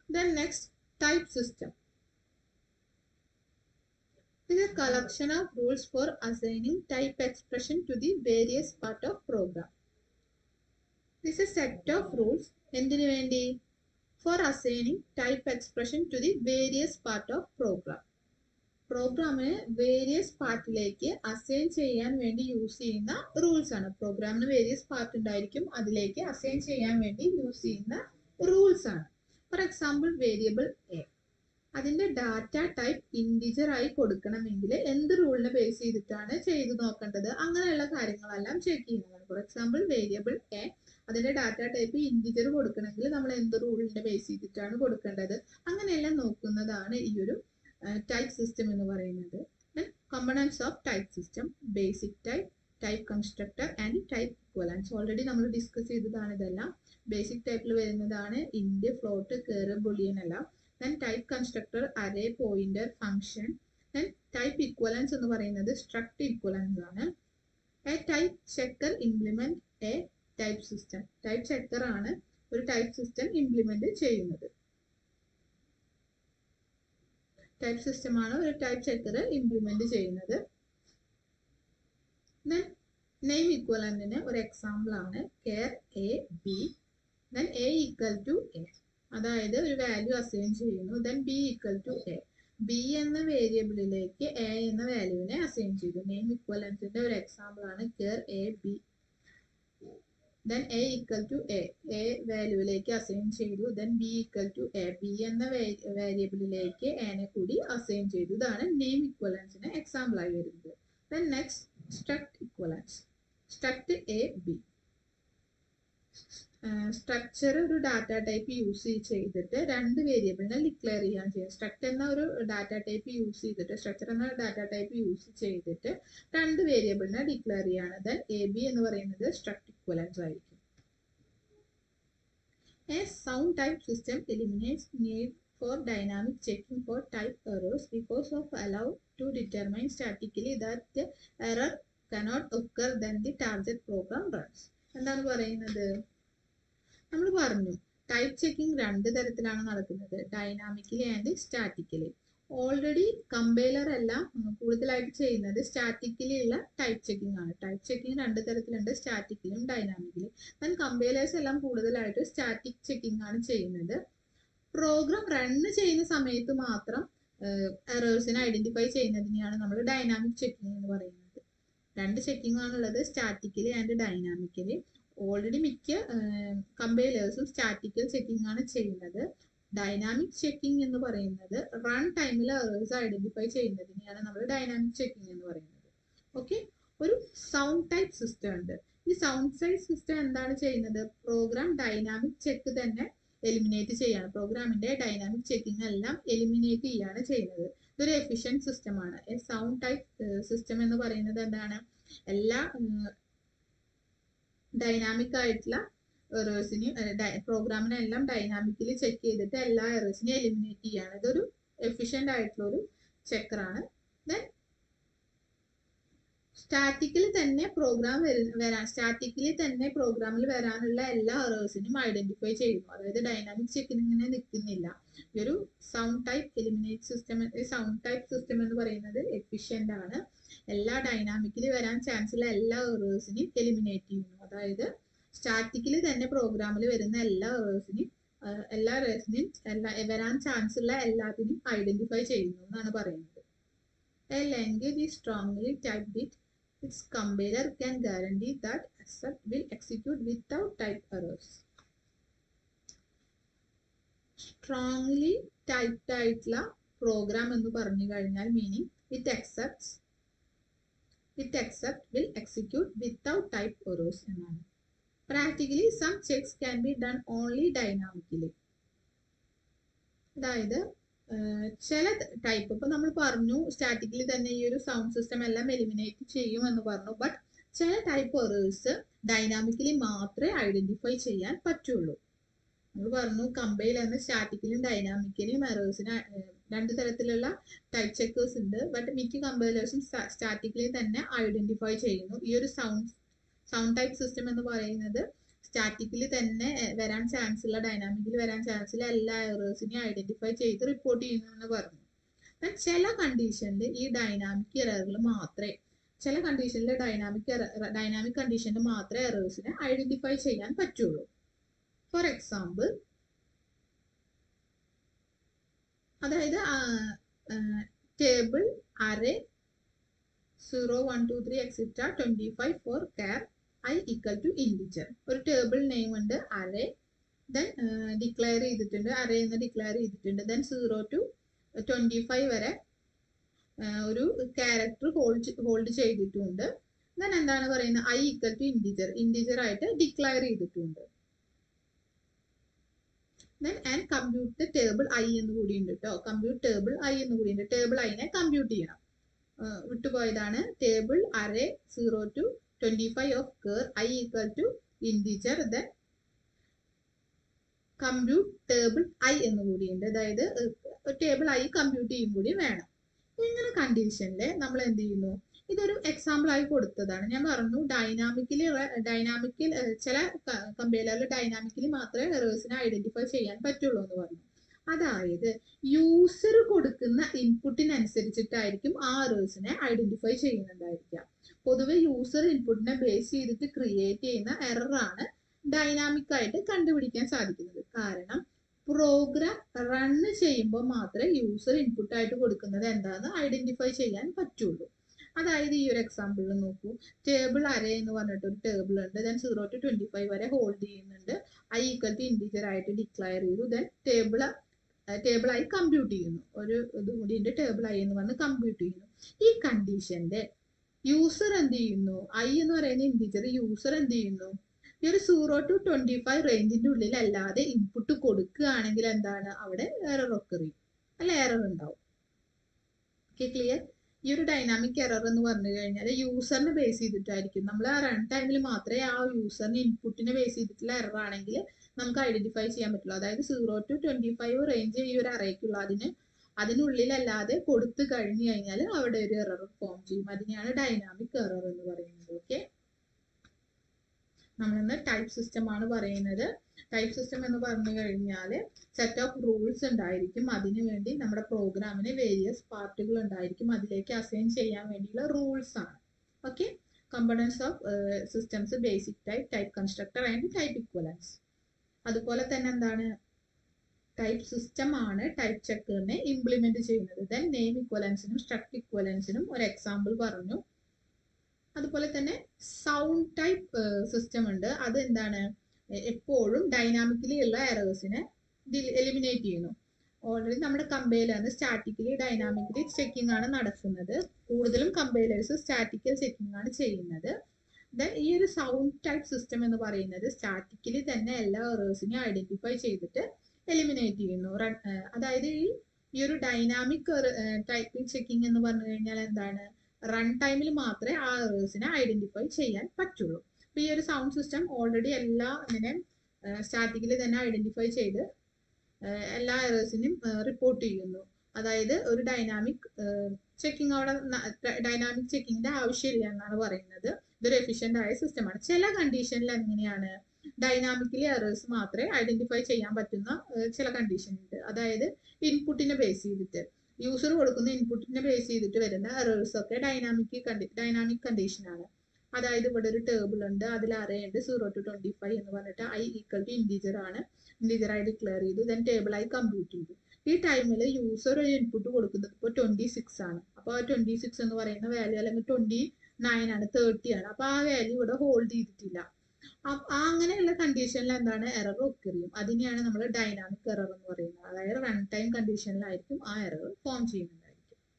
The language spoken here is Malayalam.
Then next, type system. It is a collection of rules for assigning type expression to the various part of program. This is a set of rules എന്തിനു വേണ്ടി for assigning type expression to the various part of program. പ്രോഗ്രാമിന് വേരിയസ് പാർട്ടിലേക്ക് അസൈൻ ചെയ്യാൻ വേണ്ടി യൂസ് ചെയ്യുന്ന റൂൾസ് ആണ് പ്രോഗ്രാമിന് വേരിയസ് പാർട്ട് ഉണ്ടായിരിക്കും അതിലേക്ക് അസൈൻ ചെയ്യാൻ വേണ്ടി യൂസ് ചെയ്യുന്ന റൂൾസ് ആണ് ഫോർ എക്സാമ്പിൾ വേരിയബിൾ എ അതിന്റെ ഡാറ്റ ടൈപ്പ് ഇൻഡിജർ ആയി കൊടുക്കണമെങ്കിൽ എന്ത് റൂളിനെ ബേസ് ചെയ്തിട്ടാണ് ചെയ്തു നോക്കേണ്ടത് അങ്ങനെയുള്ള കാര്യങ്ങളെല്ലാം ചെക്ക് ചെയ്യുന്നതാണ് ഫോർ എക്സാമ്പിൾ വേരിയബിൾ എ അതിന്റെ ഡാറ്റ ടൈപ്പ് ഇൻഡിജർ കൊടുക്കണമെങ്കിൽ നമ്മൾ എന്ത് റൂളിനെ ബേസ് ചെയ്തിട്ടാണ് കൊടുക്കേണ്ടത് അങ്ങനെയെല്ലാം നോക്കുന്നതാണ് ഈ ഒരു ടൈപ്പ് സിസ്റ്റം എന്ന് പറയുന്നത് components of type system basic type type constructor and type equivalence already നമ്മൾ ഡിസ്കസ് ചെയ്തതാണ് ഇതെല്ലാം ബേസിക് ടൈപ്പിൽ വരുന്നതാണ് ഇൻഡ് ഫ്ലോട്ട് കയറ് ബുളിയൻ എല്ലാം then type constructor array pointer function then type equivalence എന്ന് പറയുന്നത് സ്ട്രക്ട് ഇക്വലൻസ് ആണ് a type checker implement a type system type checker ആണ് ഒരു ടൈപ്പ് സിസ്റ്റം ഇംപ്ലിമെന്റ് ചെയ്യുന്നത് ടൈപ്പ് സിസ്റ്റം ആണ് ഒരു ടൈപ്പ് ചെക്കർ ഇംപ്ലിമെന്റ് ചെയ്യുന്നത് ദെൻ നെയിം ഇക്വലന്റിന് ഒരു എക്സാമ്പിൾ ആണ് char A B then A equal to A അതായത് ഒരു വാല്യൂ അസൈൻ ചെയ്യുന്നു then B equal to A B എന്ന വേരിയബിളിലേക്ക് എ എന്ന വാല്യൂവിനെ അസൈൻ ചെയ്തു നെയിം ഇക്വലൻസിന്റെ ഒരു എക്സാമ്പിൾ ആണ് char A B then A equal to A A വാല്യൂവിലേക്ക് അസൈൻ ചെയ്തു then B equal to A B എന്ന വേരിയബിളിലേക്ക് എനെ കൂടി അസൈൻ ചെയ്തു ഇതാണ് നെയിം ഇക്വലൻസിന് എക്സാമ്പിൾ ആയി വരുന്നത് then next struct equivalence struct A B structure ഒരു ഡാറ്റ ടൈപ്പ് യൂസ് ചെയ്തിട്ട് രണ്ട് വേരിയബിളിനെ ഡിക്ലെയർ ചെയ്യാൻ ചെയ്യും സ്ട്രക്ചർ എന്ന ഒരു ഡാറ്റ ടൈപ്പ് യൂസ് ചെയ്തിട്ട് സ്ട്രക്ചർ എന്ന ഡാറ്റ ടൈപ്പ് യൂസ് ചെയ്തിട്ട് രണ്ട് വേരിയബിളിനെ ഡിക്ലെയർ ചെയ്യാണ് ദെൻ എ ബി എന്ന് പറയുന്നത് സ്ട്രക്ട് ഇക്വലൻസ് ആയിരിക്കും a sound type system eliminates need for dynamic checking for type errors because of allow to determine statically that the error cannot occur then the target program runs എന്താണ് പറയുന്നത് നമ്മൾ പറഞ്ഞു ടൈപ്പ് ചെക്കിംഗ് രണ്ട് തരത്തിലാണ് നടക്കുന്നത് dynamically and statically already compiler എല്ലാം കൂടുതലായിട്ട് ചെയ്യുന്നത് സ്റ്റാറ്റിക്കലി ഉള്ള ടൈപ്പ് ചെക്കിംഗ് ആണ് ടൈപ്പ് ചെക്കിംഗ് രണ്ട് തരത്തിലുണ്ട് സ്റ്റാറ്റിക്കലും ഡൈനാമിക്കലി ദെൻ കമ്പൈലേഴ്സ് എല്ലാം കൂടുതലായിട്ട് സ്റ്റാറ്റിക് ചെക്കിംഗ് ആണ് ചെയ്യുന്നത് പ്രോഗ്രാം റൺ ചെയ്യുന്ന സമയത്ത് മാത്രം എറേഴ്സിനെ ഐഡന്റിഫൈ ചെയ്യുന്നതിനെയാണ് നമ്മൾ ഡൈനാമിക് ചെക്കിംഗ് എന്ന് പറയുന്നത് രണ്ട് ചെക്കിംഗ് ആണുള്ളത് സ്റ്റാറ്റിക്കലി ആൻഡ് ഡൈനാമിക്കലി ഓൾറെഡി മിക്ക കമ്പൈലേഴ്സും സ്റ്റാറ്റിക്കൽ ചെക്കിംഗ് ആണ് ചെയ്യുന്നത് ഡൈനാമിക് ചെക്കിംഗ് എന്ന് പറയുന്നത് റൺ ടൈമിൽ എറേഴ്സ് ഐഡന്റിഫൈ ചെയ്യുന്നതിനെയാണ് നമ്മൾ ഡൈനാമിക് ചെക്കിംഗ് എന്ന് പറയുന്നത് ഓക്കെ ഒരു സൗണ്ട് ടൈപ്പ് സിസ്റ്റം ഉണ്ട് ഈ സൗണ്ട് ടൈപ്പ് സിസ്റ്റം എന്താണ് ചെയ്യുന്നത് പ്രോഗ്രാം ഡൈനാമിക് ചെക്ക് തന്നെ എലിമിനേറ്റ് ചെയ്യാണ് പ്രോഗ്രാമിന്റെ ഡൈനാമിക് ചെക്കിംഗ് എല്ലാം എലിമിനേറ്റ് ചെയ്യാണ് ചെയ്യുന്നത് ഇതൊരു എഫിഷ്യൻറ്റ് സിസ്റ്റം ആണ് സൗണ്ട് ടൈപ്പ് സിസ്റ്റം എന്ന് പറയുന്നത് എന്താണ് എല്ലാ ഡൈനാമിക് ആയിട്ടുള്ള എറേഴ്സിനെയും പ്രോഗ്രാമിനെ എല്ലാം ഡൈനാമിക്കലി ചെക്ക് ചെയ്തിട്ട് എല്ലാ എറേഴ്സിനെയും എലിമിനേറ്റ് ചെയ്യാണ് ഇതൊരു എഫിഷ്യൻ്റ് ആയിട്ടുള്ള ഒരു ചെക്കറാണ് ദെൻ സ്റ്റാറ്റിക്കലി തന്നെ പ്രോഗ്രാം വരാൻ സ്റ്റാറ്റിക്കലി തന്നെ പ്രോഗ്രാമിൽ വരാനുള്ള എല്ലാ എറേഴ്സിനും ഐഡന്റിഫൈ ചെയ്യുന്നു അതായത് ഡൈനാമിക് ചെക്കിങ്ങിനെ നിൽക്കുന്നില്ല ഈ ഒരു sound type eliminate system sound type system എന്ന് പറയുന്നത് എഫിഷ്യൻ്റ് ആണ് എല്ലാ ഡൈനാമിക്കലി വരാൻ ചാൻസ് ഉള്ള എല്ലാ എറേഴ്സിനെയും എലിമിനേറ്റ് ചെയ്യുന്നു അതായത് സ്റ്റാറ്റിക്കലി തന്നെ പ്രോഗ്രാമിൽ വരുന്ന എല്ലാ എറേഴ്സിനെയും എല്ലാ എറേഴ്സിനെയും എല്ലാ വരാൻ ചാൻസ് ഉള്ള എല്ലാത്തിനും ഐഡന്റിഫൈ ചെയ്യുന്നു എന്നാണ് പറയുന്നത് a language is strongly typed it its compiler can guarantee that accept will execute without type errors. Strongly typed ആയിട്ടുള്ള പ്രോഗ്രാം എന്ന് പറഞ്ഞു കഴിഞ്ഞാൽ meaning it accepts it accept will execute without type errors എന്നാണ് practically some checks can be done only dynamically അതായത് ചില ടൈപ്പ് ഇപ്പൊ നമ്മൾ പറഞ്ഞു സ്റ്റാറ്റിക്കലി തന്നെ ഈ ഒരു സൗണ്ട് സിസ്റ്റം എല്ലാം എലിമിനേറ്റ് ചെയ്യും എന്ന് പറഞ്ഞു ബട്ട് ചില ടൈപ്പ് എറേഴ്സ് ഡൈനാമിക്കലി മാത്രമേ ഐഡന്റിഫൈ ചെയ്യാൻ പറ്റുള്ളൂ നമ്മൾ പറഞ്ഞു കമ്പൈൽ എന്ന സ്റ്റാറ്റിക്കലും ഡൈനാമിക്കലും എറേഴ്സിന് രണ്ട് തരത്തിലുള്ള ടൈപ്പ് ചെക്കേഴ്സ് ഉണ്ട് ബട്ട് മിക്ക കമ്പൈലേഴ്സും സ്റ്റാറ്റിക്കലി തന്നെ ഐഡന്റിഫൈ ചെയ്യുന്നു ഈ ഒരു സൗണ്ട് സൗണ്ട് ടൈപ്പ് സിസ്റ്റം എന്ന് പറയുന്നത് സ്റ്റാറ്റിക്കലി തന്നെ എ, വരാൻ ചാൻസ് ഉള്ള ഡൈനാമിക്കിൽ വരാൻ ചാൻസ് ഉള്ള എല്ലാ എറേഴ്സിനെയും ഐഡന്റിഫൈ ചെയ്ത് റിപ്പോർട്ട് ചെയ്യുന്നു എന്ന് പറഞ്ഞു എന്നാൽ ചില കണ്ടീഷനിൽ ഈ ഡൈനാമിക് എററുകൾ മാത്രമേ ചില കണ്ടീഷനിൽ ഡൈനാമിക് ഡൈനാമിക് കണ്ടീഷനിൽ മാത്രമേ എറേഴ്സിനെ ഐഡന്റിഫൈ ചെയ്യാൻ പറ്റുള്ളൂ ഫോർ എക്സാമ്പിൾ അതായത് table array zero one two three etcetera twenty five for char I equal to integer ഒരു ടേബിൾ നെയിം ഉണ്ട് അറേ ദെൻ ഡിക്ലെയർ ചെയ്തിട്ടുണ്ട് അറേ എന്ന് ഡിക്ലെയർ ചെയ്തിട്ടുണ്ട് then zero to twenty five വരെ ആ, ഒരു ക്യാരക്ടർ ഹോൾഡ് ഹോൾഡ് ചെയ്തിട്ടുണ്ട് ദെൻ എന്താണ് പറയുന്നത് I equal to integer integer ആയിട്ട് ഡിക്ലെയർ ചെയ്തിട്ടുണ്ട് then and compute table I എന്ന് കൂടി ഉണ്ട് കേട്ടോ കമ്പ്യൂട്ട് ടേബിൾ ഐ എന്ന് കൂടി ഉണ്ട് ടേബിൾ ഐനെ കമ്പ്യൂട്ട് ചെയ്യണം ആ, വിട്ടുപോയതാണ് table array zero to twenty five of char I equal to integer then compute table I എന്ന് കൂടിയുണ്ട് അതായത് ടേബിൾ ഐ കമ്പ്യൂട്ട് ചെയ്യും കൂടി വേണം ഇങ്ങനെ കണ്ടീഷനിൽ നമ്മൾ എന്ത് ചെയ്യുന്നു ഇതൊരു എക്സാമ്പിൾ ആയി കൊടുത്തതാണ് ഞാൻ പറഞ്ഞു ഡൈനാമിക്കലി ഡൈനാമിക്കിൽ ചില കമ്പയറിൽ ഡൈനാമിക്കലി മാത്രമേ എറേഴ്സിനെ ഐഡന്റിഫൈ ചെയ്യാൻ പറ്റുള്ളൂ എന്ന് പറഞ്ഞു അതായത് യൂസർ കൊടുക്കുന്ന ഇൻപുട്ടിനനുസരിച്ചിട്ടായിരിക്കും ആ എറേഴ്സിനെ ഐഡന്റിഫൈ ചെയ്യുന്നുണ്ടായിരിക്കുക പൊതുവെ യൂസർ ഇൻപുട്ടിനെ ബേസ് ചെയ്തിട്ട് ക്രിയേറ്റ് ചെയ്യുന്ന എററാണ് ഡൈനാമിക് ആയിട്ട് കണ്ടുപിടിക്കാൻ സാധിക്കുന്നത് കാരണം പ്രോഗ്രാം റൺ ചെയ്യുമ്പോൾ മാത്രമേ യൂസർ ഇൻപുട്ട് ആയിട്ട് കൊടുക്കുന്നത് എന്താണെന്ന് ഐഡന്റിഫൈ ചെയ്യാൻ പറ്റുള്ളൂ അതായത് ഈ ഒരു എക്സാമ്പിളിൽ നോക്കൂ ടേബിൾ അരേ എന്ന് പറഞ്ഞിട്ട് ഒരു ടേബിൾ ഉണ്ട് then zero to twenty five വരെ ഹോൾഡ് ചെയ്യുന്നുണ്ട് ഐ ഈക്വൽ ടു ഇൻഡിജർ ആയിട്ട് ഡിക്ലെയർ ചെയ്തു ദെൻ ടേബിൾ ടേബിൾ ആയി കമ്പ്യൂട്ട് ചെയ്യുന്നു ഒരു ഇത് കൂടി ഉണ്ട് ടേബിൾ ഐ എന്ന് പറഞ്ഞ് കമ്പ്യൂട്ട് ചെയ്യുന്നു ഈ കണ്ടീഷന്റെ യൂസർ എന്ത് ചെയ്യുന്നു ഐ എന്ന് പറയുന്ന ഇൻഡിജർ യൂസർ എന്ത് ചെയ്യുന്നു ഈ ഒരു സീറോ ടു ട്വന്റി ഫൈവ് റേഞ്ചിന്റെ ഉള്ളിൽ അല്ലാതെ ഇൻപുട്ട് കൊടുക്കുകയാണെങ്കിൽ എന്താണ് അവിടെ എറർ ഒക്കെ ചെയ്യും അല്ല എറർ ഉണ്ടാവും ഓക്കെ ക്ലിയർ ഈ ഒരു ഡൈനാമിക് എറർ എന്ന് പറഞ്ഞു കഴിഞ്ഞാൽ യൂസറിനെ ബേസ് ചെയ്തിട്ടായിരിക്കും നമ്മൾ ആ റൺ ടൈമിൽ മാത്രമേ ആ യൂസറിന് ഇൻപുട്ടിനെ ബേസ് ചെയ്തിട്ടുള്ള എറർ ആണെങ്കിൽ നമുക്ക് ഐഡന്റിഫൈ ചെയ്യാൻ പറ്റുള്ളൂ അതായത് zero to twenty five range ഈ ഒരു അറേക്കുള്ള അതിന് അതിനുള്ളിലല്ലാതെ കൊടുത്തു കഴിഞ്ഞു കഴിഞ്ഞാൽ അവിടെ ഒരു എറർ ഫോം ചെയ്യും അതിനെയാണ് ഡൈനാമിക് എറർ എന്ന് പറയുന്നത് ഓക്കെ നമ്മളിന്ന് ടൈപ്പ് സിസ്റ്റം ആണ് പറയുന്നത് ടൈപ്പ് സിസ്റ്റം എന്ന് പറഞ്ഞു കഴിഞ്ഞാൽ സെറ്റ് ഓഫ് റൂൾസ് ഉണ്ടായിരിക്കും അതിനു വേണ്ടി നമ്മുടെ പ്രോഗ്രാമിന് വേരിയസ് പാർട്ടുകൾ ഉണ്ടായിരിക്കും അതിലേക്ക് അസൈൻ ചെയ്യാൻ വേണ്ടിയുള്ള റൂൾസ് ആണ് okay components of systems basic type type constructor and type equivalence അതുപോലെ തന്നെ എന്താണ് ടൈപ്പ് സിസ്റ്റം ആണ് ടൈപ്പ് ചെക്കറിനെ ഇംപ്ലിമെന്റ് ചെയ്യുന്നത് ദെൻ നെയിം ഇക്വലൻസിനും സ്ട്രക്ട് ഇക്വലൻസിനും ഒരു എക്സാമ്പിൾ പറഞ്ഞു അതുപോലെ തന്നെ സൗണ്ട് ടൈപ്പ് സിസ്റ്റം ഉണ്ട് അത് എന്താണ് എ- എപ്പോഴും ഡൈനാമിക്കലി ഉള്ള എറേഴ്സിനെ എലിമിനേറ്റ് ചെയ്യുന്നു ഓൾറെഡി നമ്മുടെ കമ്പൈലറിന് സ്റ്റാറ്റിക്കലി ഡൈനാമിക്കലി ചെക്കിംഗ് ആണ് നടക്കുന്നത് കൂടുതലും കമ്പൈലേഴ്സ് സ്റ്റാറ്റിക്കൽ ചെക്കിംഗ് ആണ് ചെയ്യുന്നത് ദെൻ ഈ ഒരു സൗണ്ട് ടൈപ്പ് സിസ്റ്റം എന്ന് പറയുന്നത് സ്റ്റാറ്റിക്കലി തന്നെ എല്ലാ എറേഴ്സിനെയും ഐഡന്റിഫൈ ചെയ്തിട്ട് എലിമിനേറ്റ് ചെയ്യുന്നു Run- ഏർ അതായത് ഈ ഈ ഒരു ഡൈനാമിക് ടൈപ്പിംഗ് ചെക്കിംഗ് എന്ന് പറഞ്ഞു കഴിഞ്ഞാൽ എന്താണ് റൺ ടൈമിൽ മാത്രമേ ആ എറേഴ്സിനെ ഐഡന്റിഫൈ ചെയ്യാൻ പറ്റുള്ളൂ അപ്പൊ ഈ ഒരു സൗണ്ട് സിസ്റ്റം ഓൾറെഡി എല്ലാ ഇങ്ങനെ സ്റ്റാറ്റിക്കലി തന്നെ ഐഡന്റിഫൈ ചെയ്ത് ഏർ എല്ലാ എറേഴ്സിനും റിപ്പോർട്ട് ചെയ്യുന്നു അതായത് ഒരു ഡൈനാമിക് ചെക്കിംഗ് അവിടെ ഡൈനാമിക് ചെക്കിങ്ങിന്റെ ആവശ്യമില്ല എന്നാണ് പറയുന്നത് ഇതൊരു എഫിഷ്യന്റ് ആയ സിസ്റ്റമാണ് ചില കണ്ടീഷനിൽ എങ്ങനെയാണ് ഡൈനാമിക്കലി എറേഴ്സ് മാത്രമേ ഐഡന്റിഫൈ ചെയ്യാൻ പറ്റുന്ന ഏർ ചില കണ്ടീഷൻ ഉണ്ട് അതായത് ഇൻപുട്ടിനെ ബേസ് ചെയ്തിട്ട് യൂസർ കൊടുക്കുന്ന ഇൻപുട്ടിനെ ബേസ് ചെയ്തിട്ട് വരുന്ന എറേഴ്സ് ഒക്കെ ഡൈനാമിക് കണ്ടി ഡൈനാമിക് കണ്ടീഷൻ ആണ് അതായത് ഇവിടെ ഒരു ടേബിൾ ഉണ്ട് അതിൽ അറേ ഉണ്ട് സീറോ ടു ട്വന്റി ഫൈവ് എന്ന് പറഞ്ഞിട്ട് ഐ ഈക്വൽ ടു ഇൻഡിജർ ആണ് ഇൻഡിജർ ആയി ഡിക്ലെയർ ചെയ്തു ദെൻ ടേബിൾ ആയി കമ്പ്യൂട്ട് ചെയ്തു ഈ ടൈമിൽ യൂസർ ഒരു ഇൻപുട്ട് കൊടുക്കുന്നത് ഇപ്പോൾ ട്വന്റി സിക്സ് ആണ് അപ്പോൾ ട്വന്റി സിക്സ് എന്ന് പറയുന്ന വാല്യൂ അല്ലെങ്കിൽ ട്വന്റി നയൻ ആണ് തേർട്ടി ആണ് അപ്പോൾ ആ വാല്യൂ ഇവിടെ ഹോൾഡ് ചെയ്തിട്ടില്ല അപ്പ- ആ അങ്ങനെയുള്ള കണ്ടീഷനിൽ എന്താണ് എറർ ഒക്കറിയും അതിനെയാണ് നമ്മൾ ഡൈനാമിക് എറർ എന്ന് പറയുന്നത് അതായത് റൺ ടൈം കണ്ടീഷനിലായിരിക്കും ആ എറർ ഫോം ചെയ്യുന്നത്